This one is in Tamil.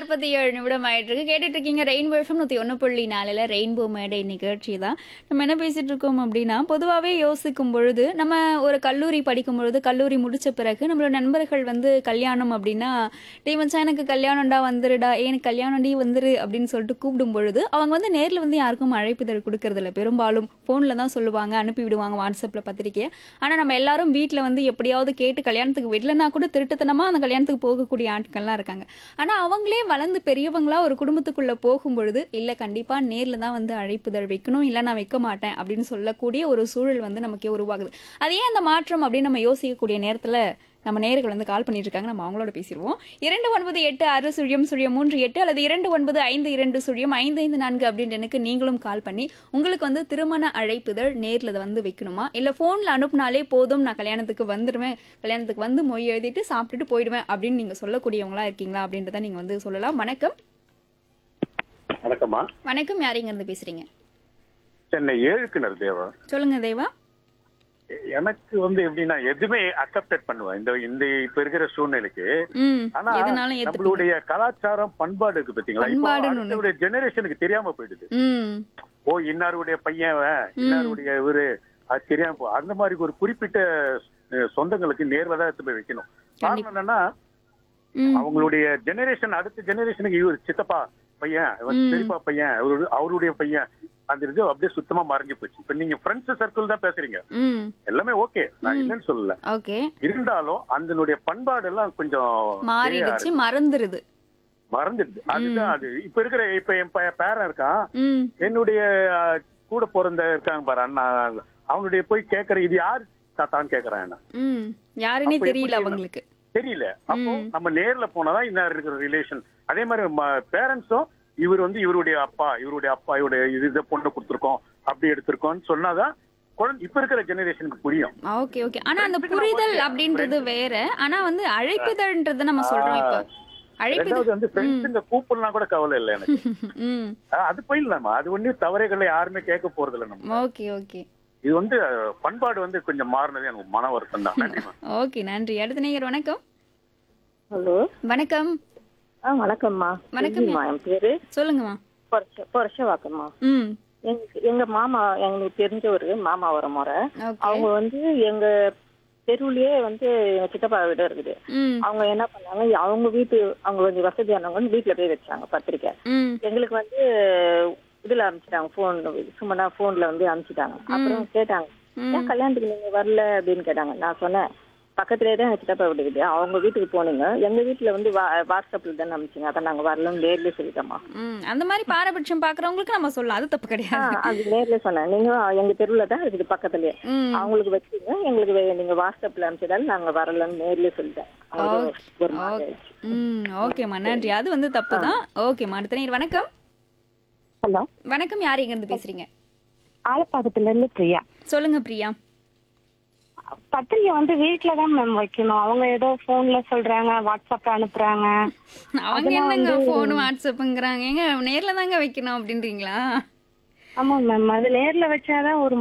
நாற்பத்தி ஏழு நிமிடம் ஆயிட்டு இருக்கு கேட்டுட்டு இருக்கீங்க ரெயின்போ எஃப்எம் நூற்றி ஒன்று புள்ளி நாலில் ரெயின்போ மேடை நிகழ்ச்சி தான் நம்ம என்ன பேசிட்டு இருக்கோம் அப்படின்னா பொதுவாகவே யோசிக்கும் பொழுது நம்ம ஒரு கல்லூரி படிக்கும் பொழுது கல்லூரி முடிச்ச பிறகு நம்மளோட நண்பர்கள் வந்து கல்யாணம் அப்படின்னா டே மச்சான் எனக்கு கல்யாணம்டா வந்துருடா ஏ, எனக்கு கல்யாணம்டி வந்துரு அப்படின்னு சொல்லிட்டு கூப்பிடும் பொழுது அவங்க வந்து நேரில் வந்து யாருக்கும் அழைப்புதல் கொடுக்கறதில்ல பெரும்பாலும் ஃபோனில் தான் சொல்லுவாங்க அனுப்பி விடுவாங்க வாட்ஸ்அப்பில் பத்திரிக்கையை ஆனால் நம்ம எல்லாரும் வீட்டில் வந்து எப்படியாவது கேட்டு கல்யாணத்துக்கு விடலைன்னா கூட திருட்டுத்தனமாக அந்த கல்யாணத்துக்கு போகக்கூடிய ஆட்கள்லாம் இருக்காங்க ஆனால் அவங்களே வளர்ந்து பெரியவங்களா ஒரு குடும்பத்துக்குள்ளே போகும்பொழுது இல்லை கண்டிப்பாக நேரில் தான் வந்து அழைப்புதல் வைக்கணும் இல்லை நான் வைக்க மாட்டேன் அப்படின்னு சொல்லக்கூடிய ஒரு சூழல் வந்து நமக்கே உருவாகுது அது ஏன் அந்த மாற்றம் அப்படின்னு நம்ம யோசிக்கக்கூடிய நேரத்தில் நம்ம நேயர்கள் வந்து கால் பண்ணிட்டு இருக்காங்க நம்ம அவங்களோட பேசிடுவோம் இரண்டு ஒன்பது எட்டு ஆறு சுழியம் சுழியம் மூன்று எட்டு அல்லது இரண்டு ஒன்பது ஐந்து இரண்டு சுழியம் ஐந்து ஐந்து நான்கு அப்படின்ற எனக்கு நீங்களும் கால் பண்ணி உங்களுக்கு வந்து திருமண அழைப்புதல் நேர்ல இதை வந்து வைக்கணுமா இல்ல போன்ல அனுப்புனாலே போதும் நான் கல்யாணத்துக்கு வந்துடுவேன் கல்யாணத்துக்கு வந்து மொய் எழுதிட்டு சாப்பிட்டுட்டு போயிடுவேன் அப்படின்னு நீங்க சொல்லக்கூடியவங்களா இருக்கீங்களா அப்படின்றத நீங்க வந்து சொல்லலாம் வணக்கம் வணக்கம்மா வணக்கம் யாரிங்க இருந்து பேசுறீங்க சென்னை ஏழுக்கிணர் தேவா சொல்லுங்க தேவா எனக்கு வந்து எப்படின்னா எதுவுமே அக்செப்டட் பண்ணுவேன் இந்த இந்த இப்ப இருக்கிற சூழ்நிலைக்கு ம் ஆனா எதுனாலும் ஏத்துப்பீங்க நம்மளுடைய கலாச்சாரம் பண்பாடு இருக்கு பாத்தீங்களா இப்போ பண்பாடுன்னு ஒண்ணு அடுத்தவுடைய ஜெனரேஷனுக்கு தெரியாம போயிடுது ம் ஓ இன்னாருடைய பையன் அவன், இன்னாருடைய இவரு அது தெரியாம போ அந்த மாதிரி ஒரு குறிப்பிட்ட அஹ், சொந்தங்களுக்கு நேர்ல தான் எடுத்து போய் வைக்கணும் காரணம் என்னன்னா ம் அவங்களுடைய ஜெனரேஷன் அடுத்த ஜெனரேஷனுக்கு இவர் சித்தப்பா பையன் இவன் பெரியப்பா பையன் அவரு- அவருடைய பையன் அந்த இது அப்படியே சுத்தமா மறைஞ்சு போச்சு இப்ப நீங்க ஃப்ரெண்ட்ஸ் சர்க்கிள் தான் பேசுறீங்க ம் எல்லாமே ஓகே நான் இல்லைன்னு சொல்லல ஓகே இருந்தாலும் அதனுடைய பண்பாடு எல்லாம் கொஞ்சம் மாறிடுச்சு மறந்துருது மறந்துடுது அதுதான் அது இப்ப இருக்கிற இப்ப என் பையன் பேரன் இருக்கான் ம் என்னுடைய அஹ், கூட பிறந்த இருக்காங்க பாரு அண்ணா அவனுடைய போய் கேக்குற இது யார் தாத்தான்னு கேக்குறான் என்ன ம் யாருன்னே அப்ப தெரியல எப்படி அவங்களுக்கு தெரியல அப்போ நம்ம நேர்ல போனாதான் இன்னும் இருக்கிற ரிலேஷன் அதே மாதிரி பேரண்ட்ஸும் இவர் வந்து இவருடைய அப்பா இவருடைய அப்பா இவருடைய இது இதை பொண்ணு கொடுத்துருக்கோம் அப்படி எடுத்திருக்கோம்னு சொன்னாதான் குழந்தை இப்ப இருக்கிற ஜெனரேஷனுக்கு புரியும் ஓகே ஓகே ஆனா அந்த புரிதல் அப்படின்றது வேற ஆனா வந்து அழைப்புதல்ன்றது நம்ம சொல்றோம் இப்போ அழைப்புதல் ரெண்டாவது வந்து ஃப்ரெண்ட்ஸுங்க கூப்பிடலாம் கூட கவலை இல்லை எனக்கு ம் அஹ் அது போயிடலாமா அது ஒன்றும் தவறைகளை யாருமே கேட்க போறது இல்லை நம்ம ஓகே ஓகே இது வந்து அஹ், பண்பாடு வந்து கொஞ்சம் மாறினது எனக்கு மன வருத்தம் தான் நன்றிமா ஓகே நன்றி அடுத்த நேயர் வணக்கம் ஹலோ வணக்கம் ஆ வணக்கம்மா வணக்கம். விஜயம்மா, என் பேரு சொல்லுங்கம்மா பொரச பொரசவாக்கம்மா ம் எங்க எங்க மாமா எங்களுக்கு தெரிஞ்ச ஒரு மாமா வர முறை ஓகே அவங்க வந்து எங்க தெருவுலயே வந்து எங்க சித்தப்பா வீடு இருக்குது ம் அவங்க என்ன பண்ணாங்க அவங்க வீட்டு அவங்க கொஞ்சம் வசதியானவங்க வந்து வீட்டுல போய் வச்சாங்க பத்திரிக்கை ம் எங்களுக்கு வந்து இதுல அனுப்பிச்சிட்டாங்க போன் சும்மா போன்ல வந்து அனுப்பிச்சிட்டாங்க அப்புறம் கேட்டாங்க ம். ஏன் கல்யாணத்துக்கு நீங்க வரல அப்படின்னு கேட்டாங்க நான் சொன்னேன் பக்கத்துலயே தான் எங்க சித்தப்பா வீடு இருக்குது அவங்க வீட்டுக்கு போனீங்க எங்க வீட்டுல வந்து வா- வாட்ஸ்அப்ல தானே அனுப்பிச்சிங்க அதான் நாங்க வரலன்னு நேர்லயே சொல்லிட்டோமா ம் அந்த மாதிரி பாரபட்சம் பாக்குறவங்களுக்கு நம்ம சொல்லலாம் அது தப்பு ஆ, கிடையாது அது நேர்ல சொன்னேன் நீங்க எங்க தெருவுல தான் இருக்குது பக்கத்துலயே ம் அவங்களுக்கு வச்சுங்க எங்களுக்கு வே- நீங்க வாட்ஸ்அப்ல அனுப்பிச்சதால நாங்க வரலன்னு நேர்லயே சொல்லிட்டேன் அவங்களுக்கு ஒரு மாதிரி ஆயிடுச்சு. ம் ஓகேம்மா நன்றி அது வந்து தப்பு தான் ஓகேம்மா அடுத்த நேயர் வணக்கம் ஹலோ வணக்கம் யார் இங்க இருந்து பேசுறீங்க ஆலப்பாக்கத்துல இருந்து பிரியா சொல்லுங்க பிரியா பத்திரிக்கை வந்து வீட்ல தான் மேம் வைக்கணும் அவங்க ஏதோ போன்ல சொல்றாங்க வாட்ஸ்அப்ல அனுப்புறாங்க அவங்க என்னங்க போன் வாட்ஸ்அப்புங்கிறாங்க ஏங்க நேர்ல தாங்க வைக்கணும் அப்படின்றீங்களா ஆமா மேம் அது நேர்ல வச்சாதான் ஒரு